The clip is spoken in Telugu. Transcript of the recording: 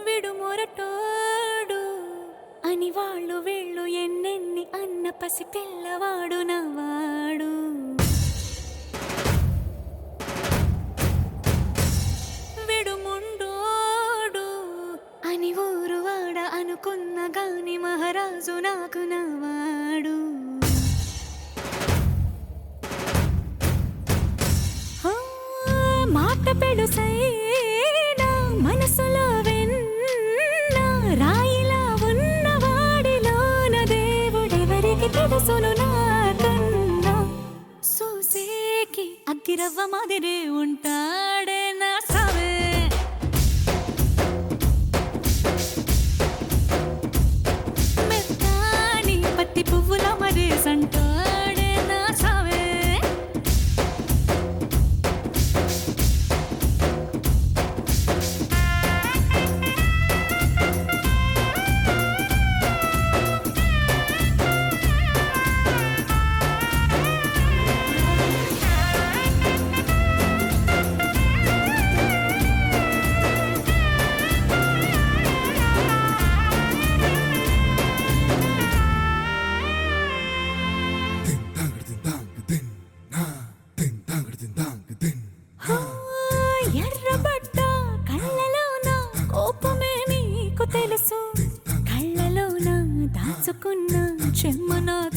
విడు మొరటోడు అని వాళ్ళు వీళ్ళు ఎన్నెన్ని అన్న పసి పిల్లవాడు నవ్వాడు విడుముండోడు అని ఊరు వాడ అనుకున్న గాని మహారాజు నాకు నవ్వాడు ఆ, మాట పెడుసైనా మనసులో వెన్న రాయిలా ఉన్నవాడిలోన దేవుడెవరికి తెలుసును నాకన్నా సూసేకి అగ్గిరవ్వ మాదిరి ఉంటాడే నా సవే మెత్తాని పత్తి పువ్వుల మరి సంటాడే నా సవే Din dang din dang din na din dang din dang din ఆ, ఎర్రబడ్డ కళ్ళలోన కోపమే నీకు తెలుసు కళ్ళలోన దాచుకున్న చెమ్మ నాకు